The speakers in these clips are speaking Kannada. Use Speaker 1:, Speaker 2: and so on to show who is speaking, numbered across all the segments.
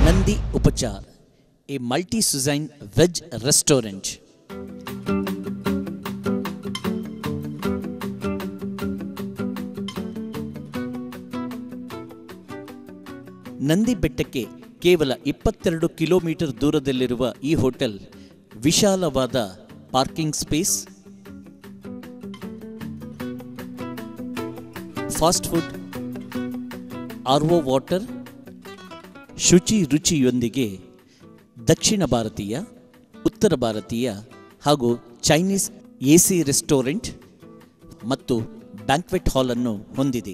Speaker 1: Nandi Upachar a multi cuisine veg restaurant Nandi ಬೆಟ್ಟಕ್ಕೆ ಕೇವಲ ಇಪ್ಪತ್ತೆರಡು ಕಿಲೋಮೀಟರ್ ದೂರದಲ್ಲಿರುವ ಈ ಹೋಟೆಲ್ ವಿಶಾಲವಾದ parking space fast food R O water ಶುಚಿ ರುಚಿಯೊಂದಿಗೆ ದಕ್ಷಿಣ ಭಾರತೀಯ ಉತ್ತರ ಭಾರತೀಯ ಹಾಗೂ ಚೈನೀಸ್ ಎ ಸಿ ರೆಸ್ಟೋರೆಂಟ್ ಮತ್ತು ಬ್ಯಾಂಕ್ವೆಟ್ ಹಾಲನ್ನು ಹೊಂದಿದೆ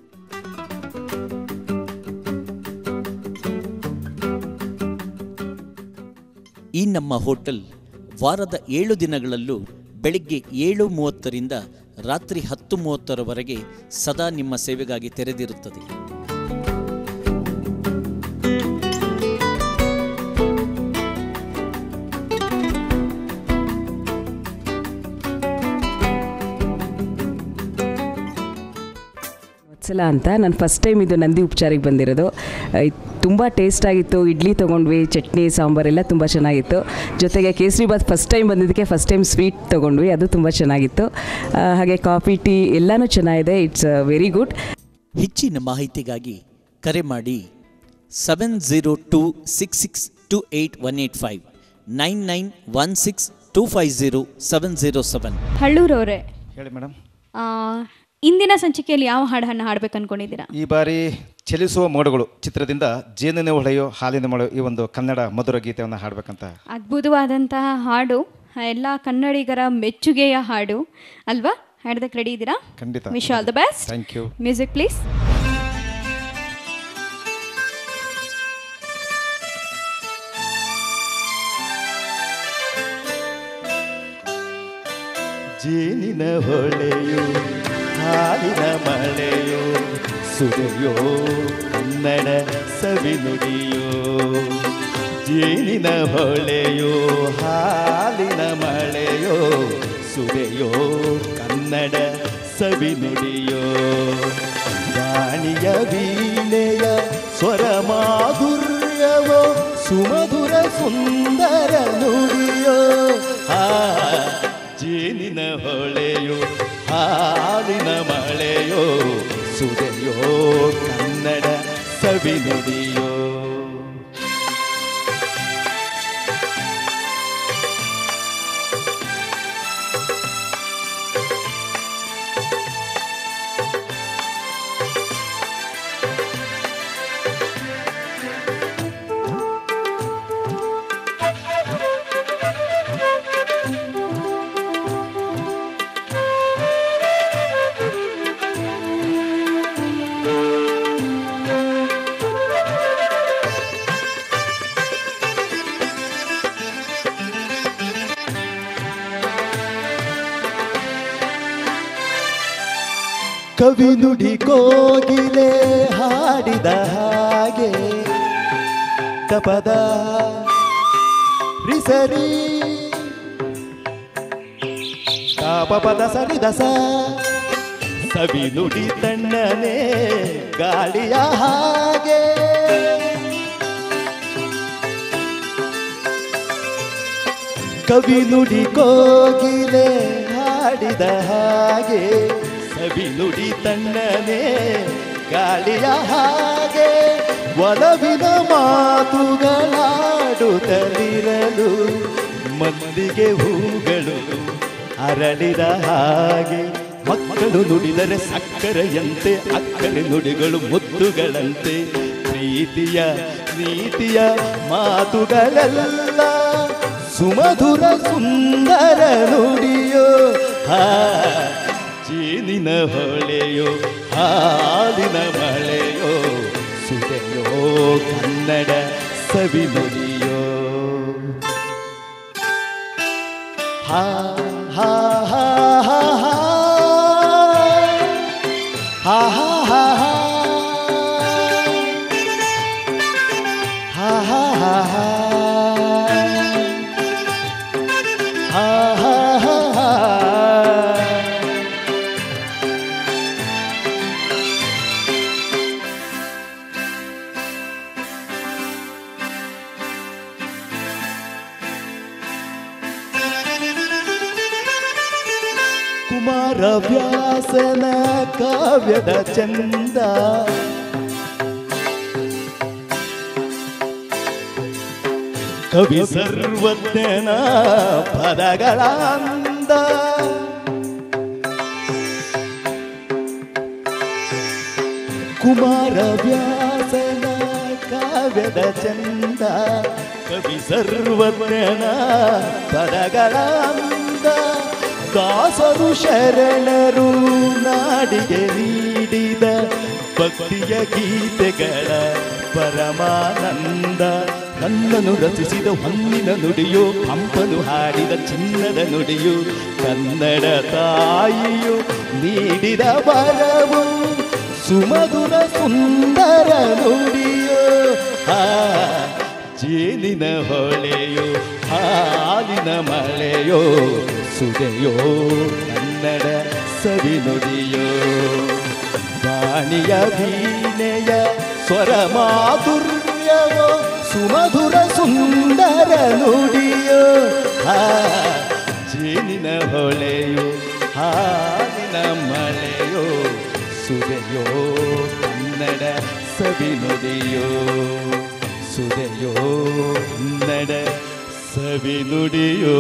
Speaker 1: ಈ ನಮ್ಮ ಹೋಟೆಲ್ ವಾರದ ಏಳು ದಿನಗಳಲ್ಲೂ ಬೆಳಿಗ್ಗೆ ಏಳು ಮೂವತ್ತರಿಂದ ರಾತ್ರಿ ಹತ್ತು ಮೂವತ್ತರವರೆಗೆ ಸದಾ ನಿಮ್ಮ ಸೇವೆಗಾಗಿ ತೆರೆದಿರುತ್ತದೆ
Speaker 2: ವತ್ಸಲ ಅಂತ ನಾನು ಫಸ್ಟ್ ಟೈಮ್ ಇದು ನಂದಿ ಉಪಚಾರಿಗೆ ಬಂದಿರೋದು ತುಂಬ ಟೇಸ್ಟ್ ಆಗಿತ್ತು ಇಡ್ಲಿ ತೊಗೊಂಡ್ವಿ ಚಟ್ನಿ ಸಾಂಬಾರೆಲ್ಲ ತುಂಬ ಚೆನ್ನಾಗಿತ್ತು ಜೊತೆಗೆ ಕೇಸರಿ ಬಾತ್ ಫಸ್ಟ್ ಟೈಮ್ ಬಂದಿದ್ದಕ್ಕೆ ಫಸ್ಟ್ ಟೈಮ್ ಸ್ವೀಟ್ ತೊಗೊಂಡ್ವಿ ಅದು ತುಂಬ ಚೆನ್ನಾಗಿತ್ತು ಆ, ಹಾಗೆ ಕಾಫಿ ಟೀ ಎಲ್ಲನೂ ಚೆನ್ನಾಗಿದೆ ಇಟ್ಸ್ ವೆರಿ ಗುಡ್
Speaker 1: ಹೆಚ್ಚಿನ ಮಾಹಿತಿಗಾಗಿ ಕರೆ ಮಾಡಿ seven zero two six six two eight one eight five nine nine one six two five zero seven zero seven
Speaker 3: ಹಳ್ಳೂರವರೇ
Speaker 4: ಹೇಳಿ ಮೇಡಮ್
Speaker 3: ಆ, ಇಂದಿನ ಸಂಚಿಕೆಯಲ್ಲಿ ಯಾವ ಹಾಡನ್ನು ಹಾಡ್ಬೇಕು ಅನ್ಕೊಂಡಿದ್ದೀರಾ
Speaker 4: ಈ ಬಾರಿ ಚಲಿಸುವ ಮೋಡಗಳು ಚಿತ್ರದಿಂದ ಜೇನಿನ ಹೊಳೆಯೋ ಹಾಲಿನ ಮಳೆ ಈ ಒಂದು ಕನ್ನಡ ಮಧುರ ಗೀತೆಯನ್ನು ಹಾಡಬೇಕಂತ
Speaker 3: ಅದ್ಭುತವಾದಂತಹ ಹಾಡು ಎಲ್ಲ ಕನ್ನಡಿಗರ ಮೆಚ್ಚುಗೆಯ ಹಾಡು ಅಲ್ವಾ ಹಾಡೋದಕ್ಕೆ ರೆಡಿ ಇದ್ದೀರಾ
Speaker 4: ಖಂಡಿತ
Speaker 3: wish all the best
Speaker 4: thank you
Speaker 3: music please
Speaker 4: ಜೇನಿನ ಹೊಳೆಯೋ ಹಾಲಿನ ಮಳೆಯೋ ಸುರೆಯೋ ಕನ್ನಡ ಸವಿ ನುಡಿಯೋ ಜೇನಿನ ಹೊಳೆಯೋ ಹಾಲಿನ ಮಳೆಯೋ ಸುರೆಯೋ ಕನ್ನಡ ಸವಿ ನುಡಿಯೋ ವಾಣಿಯ ವೀಣೆಯ ಸ್ವರ ಮಾಧುರ್ಯವೋ ಸುಮಧುರ ಸುಂದರ ನುಡಿಯೋ ಆ ಜೇನಿನ ಹೊಳೆಯೋ ಹಾಲಿನ ಮಳೆಯೋ ಸುದೆಯೋ ಕನ್ನಡ ಸವಿ ನುಡಿಯೋ ಕವಿ ನುಡಿ ಕೋಗಿಲೆ ಹಾಡಿದ ಹಾಗೆ ತಪದ ರಿಸರಿ ತಾಪಪದ ಸರಿದಸ ಸವಿ ನುಡಿ ತಣ್ಣನೆ ಗಾಳಿಯ ಹಾಗೆ ಕವಿ ನುಡಿ ಕೋಗಿಲೆ ಹಾಡಿದ ಹಾಗೆ ಸವಿ ನುಡಿ ತಣ್ಣನೆ ಗಾಳಿಯ ಹಾಗೆ ಒಲವಿನ ಮಾತುಗಳಾಡುತ್ತಲಿರಲು ಮಂದಿಗೆ ಹೂಗಳು ಅರಳಿದ ಹಾಗೆ ಮಕ್ಕಳು ನುಡಿದರೆ ಸಕ್ಕರೆಯಂತೆ ಅಕ್ಕರೆ ನುಡಿಗಳು ಮುತ್ತುಗಳಂತೆ ಪ್ರೀತಿಯ ನೀತಿಯ ಮಾತುಗಳೆಲ್ಲ ಸುಮಧುರ ಸುಂದರ ನುಡಿಯೋ ಹಾ ಜೇನಿನ ಹೊಳೆಯೋ ಹಾಲಿನ ಮಳೆಯೋ ಸುದೆಯೋ ಕನ್ನಡ ಸವಿ ನುಡಿಯೋ ಹಾ ಹಾ ಹಾ ಹಾ ಹಾ ಹಾ ಹಾ ಹಾ ಹಾ ಹಾ ಹಾ ಹಾ ಹಾ ಹಾ ಹಾ ಹಾ
Speaker 5: ಕುಮಾರ ವ್ಯಾಸನ ಕಾವ್ಯದ ಚಂದ ಕವಿ ಸರ್ವಜ್ಞನ ಪದಗಳ ಅಂದ ಕುಮಾರ ವ್ಯಾಸನ ಕಾವ್ಯದ ಚಂದ ಕವಿ ಸರ್ವಜ್ಞನ ಪದಗಳ ಅಂದ ದಾಸರು ಶರಣರು ನಾಡಿಗೆ ನೀಡಿದ ಭಕ್ತಿಯ ಗೀತೆಗಳ ಪರಮಾನಂದ ನನ್ನನ್ನು ರಚಿಸಿದ ಹೊನ್ನಿನ ನುಡಿಯು ಹಂಪನು ಹಾಡಿದ ಚಿನ್ನದ ನುಡಿಯು ಕನ್ನಡ ತಾಯಿಯು ನೀಡಿದ ವರವು ಸುಮಧುರ ಸುಂದರ ನುಡಿಯೋ ಆ ಜೇನಿನ ಹೊಳೆಯೋ ಹಾಲಿನ ಮಳೆಯೋ ಸುದೆಯೋ ಕನ್ನಡ ಸವಿ ನುಡಿಯೋ ವಾಣಿಯ ವೀಣೆಯ ಸ್ವರ ಮಾಧುರ್ಯವೋ ಸುಮಧುರ ಸುಂದರ ನುಡಿಯೋ ಆ ಜೇನಿನ ಹೊಳೆಯೋ ಹಾಲಿನ ಮಳೆಯೋ ಸುದೆಯೋ ಕನ್ನಡ ಸವಿ ನುಡಿಯೋ ಸುದೆಯೋ ಕನ್ನಡ ಸವಿ ನುಡಿಯೋ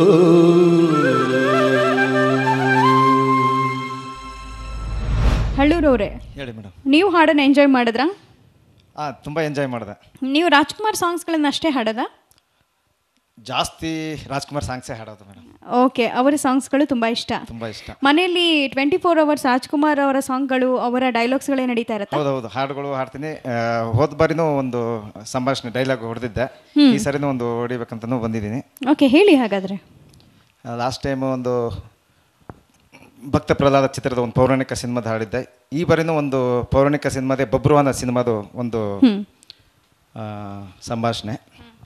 Speaker 3: ಹಳ್ಳೂರವ್ರೆ
Speaker 4: ಹೇಳಿ ಮೇಡಮ್
Speaker 3: ನೀವು ಹಾಡನ್ನು ಎಂಜಾಯ್ ಮಾಡಿದ್ರಾ
Speaker 4: ಹಾಂ ತುಂಬ ಎಂಜಾಯ್ ಮಾಡಿದೆ
Speaker 3: ನೀವು ರಾಜ್ಕುಮಾರ್ ಸಾಂಗ್ಸ್ಗಳನ್ನ ಅಷ್ಟೇ ಹಾಡೋದಾ
Speaker 4: ಜಾಸ್ತಿ ರಾಜ್ಕುಮಾರ್ ಸಾಂಗ್ಸೇ ಹಾಡೋದು ಮೇಡಮ್
Speaker 3: ಓಕೆ ಅವರ ಸಾಂಗ್ಸ್ಗಳು ತುಂಬ ಇಷ್ಟ
Speaker 4: ತುಂಬ ಇಷ್ಟ
Speaker 3: ಮನೆಯಲ್ಲಿ ಟ್ವೆಂಟಿ ಫೋರ್ ಅವರ್ಸ್ ರಾಜ್ಕುಮಾರ್ ಅವರ ಸಾಂಗ್ಗಳು ಅವರ ಡೈಲಾಗ್ಸ್ಗಳೇ ನಡೀತಾ ಇರತ್ತಾ
Speaker 4: ಹೌದೌದು ಹಾಡುಗಳು ಹಾಡ್ತೀನಿ ಆ, ಹೋದ ಬಾರಿನೂ ಒಂದು ಸಂಭಾಷಣೆ ಡೈಲಾಗ್ ಹೊಡೆದಿದ್ದೆ ಈ ಸರಿನೂ ಒಂದು ಹೊಡಿಬೇಕಂತನೂ ಬಂದಿದ್ದೀನಿ
Speaker 3: ಓಕೆ ಹೇಳಿ ಹಾಗಾದರೆ
Speaker 4: ಲಾಸ್ಟ್ ಟೈಮ್ ಒಂದು ಭಕ್ತ ಪ್ರಹ್ಲಾದ ಚಿತ್ರದ ಒಂದು ಪೌರಾಣಿಕ ಸಿನಿಮಾದ ಹಾಡಿದ್ದೆ ಈ ಬಾರಿನೂ ಒಂದು ಪೌರಾಣಿಕ ಸಿನಿಮಾದೇ ಬಬ್ರುವಾನ ಸಿನಿಮಾದು ಒಂದು ಆ, ಸಂಭಾಷಣೆ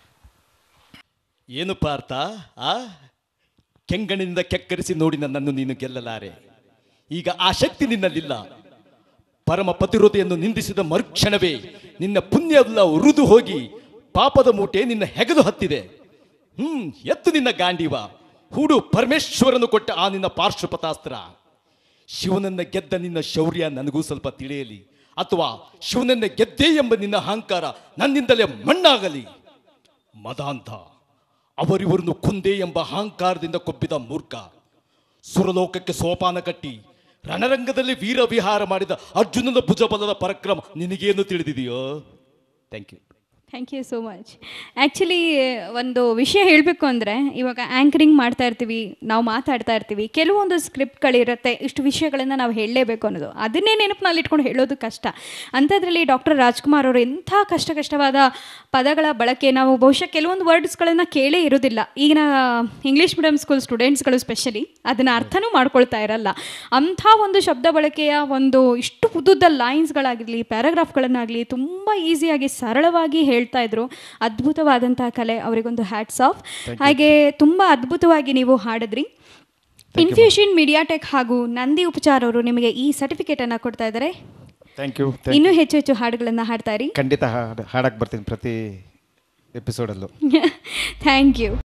Speaker 5: ಏನು ಪಾರ್ಥ ಆ ಕೆಂಗಣಿನಿಂದ ಕೆಕ್ಕರಿಸಿ ನೋಡಿ ನನ್ನನ್ನು ನೀನು ಗೆಲ್ಲಲಾರೆ ಈಗ ಆ ಶಕ್ತಿ ನಿನ್ನಲ್ಲಿಲ್ಲ ಪರಮ ಪತಿರೋಧೆಯನ್ನು ನಿಂದಿಸಿದ ಮರುಕ್ಷಣವೇ ನಿನ್ನ ಪುಣ್ಯವೆಲ್ಲ ಉರಿದು ಹೋಗಿ ಪಾಪದ ಮೂಟೆ ನಿನ್ನ ಹೆಗಲು ಹತ್ತಿದೆ ಹ್ಮ್ ಎತ್ತು ನಿನ್ನ ಗಾಂಡೀವ ಹೂಡು ಪರಮೇಶ್ವರನು ಕೊಟ್ಟ ಆ ನಿನ್ನ ಪಾರ್ಶ್ವಪತಾಸ್ತ್ರ ಶಿವನನ್ನ ಗೆದ್ದ ನಿನ್ನ ಶೌರ್ಯ ನನಗೂ ಸ್ವಲ್ಪ ತಿಳಿಯಲಿ ಅಥವಾ ಶಿವನನ್ನ ಗೆದ್ದೆ ಎಂಬ ನಿನ್ನ ಅಹಂಕಾರ ನನ್ನಿಂದಲೇ ಮಣ್ಣಾಗಲಿ ಮದಾಂತ ಅವರಿವರನ್ನು ಕೊಂದೆ ಎಂಬ ಅಹಂಕಾರದಿಂದ ಕೊಬ್ಬಿದ ಮೂರ್ಖ ಸುರಲೋಕಕ್ಕೆ ಸೋಪಾನ ಕಟ್ಟಿ ರಣರಂಗದಲ್ಲಿ ವೀರ ವಿಹಾರ ಮಾಡಿದ ಅರ್ಜುನನ ಭುಜಬಲದ ಪರಾಕ್ರಮ ನಿನಗೇನು ತಿಳಿದಿದೆಯೋ thank you
Speaker 3: thank you so much actually ಒಂದು ವಿಷಯ ಹೇಳಬೇಕು ಅಂದರೆ ಇವಾಗ ಆ್ಯಂಕರಿಂಗ್ ಮಾಡ್ತಾ ಇರ್ತೀವಿ ನಾವು ಮಾತಾಡ್ತಾ ಇರ್ತೀವಿ ಕೆಲವೊಂದು ಸ್ಕ್ರಿಪ್ಟ್ಗಳಿರುತ್ತೆ ಇಷ್ಟು ವಿಷಯಗಳನ್ನು ನಾವು ಹೇಳಲೇಬೇಕು ಅನ್ನೋದು ಅದನ್ನೇ ನೆನಪಿನಲ್ಲಿ ಇಟ್ಕೊಂಡು ಹೇಳೋದು ಕಷ್ಟ ಅಂಥದ್ರಲ್ಲಿ ಡಾಕ್ಟರ್ ರಾಜ್ಕುಮಾರ್ ಅವರು ಎಂಥ ಕಷ್ಟ ಕಷ್ಟವಾದ ಪದಗಳ ಬಳಕೆ ನಾವು ಬಹುಶಃ ಕೆಲವೊಂದು ವರ್ಡ್ಸ್ಗಳನ್ನು ಕೇಳೇ ಇರೋದಿಲ್ಲ ಈಗಿನ ಇಂಗ್ಲೀಷ್ ಮೀಡಿಯಂ ಸ್ಕೂಲ್ ಸ್ಟೂಡೆಂಟ್ಸ್ಗಳು ಸ್ಪೆಷಲಿ ಅದನ್ನು ಅರ್ಥನೂ ಮಾಡ್ಕೊಳ್ತಾ ಇರಲ್ಲ ಅಂಥ ಒಂದು ಶಬ್ದ ಬಳಕೆಯ ಒಂದು ಇಷ್ಟು ಉದ್ದುದ್ದ ಲೈನ್ಸ್ಗಳಾಗಿರಲಿ ಪ್ಯಾರಾಗ್ರಾಫ್ಗಳನ್ನಾಗಲಿ ತುಂಬ ಈಸಿಯಾಗಿ ಸರಳವಾಗಿ ಹೇಳ್ತಾ ಇದ್ರು ಅದ್ಭುತವಾದಂತಹ ಕಲೆ ಅವರಿಗೊಂದು ಹ್ಯಾಟ್ಸ್ ಆಫ್ ಹಾಗೆ ತುಂಬ ಅದ್ಭುತವಾಗಿ ನೀವು ಹಾಡಿದ್ರಿ ಇನ್ಫ್ಯೂಷನ್ ಮೀಡಿಯಾಟೆಕ್ ಹಾಗೂ ನಂದಿ ಉಪಚಾರ್ ಅವರು ನಿಮಗೆ ಈ ಸರ್ಟಿಫಿಕೇಟನ್ನು ಕೊಡ್ತಾ ಇದ್ದಾರೆ
Speaker 4: ಥ್ಯಾಂಕ್ ಯು
Speaker 3: ಇನ್ನೂ ಹೆಚ್ಚು ಹೆಚ್ಚು ಹಾಡುಗಳನ್ನು ಹಾಡ್ತಾ ಇರಿ
Speaker 4: ಖಂಡಿತ ಹಾಡು ಹಾಡಕ್ಕೆ ಬರ್ತೀನಿ ಪ್ರತಿ ಎಪಿಸೋಡಲ್ಲೂ
Speaker 3: ಥ್ಯಾಂಕ್ ಯು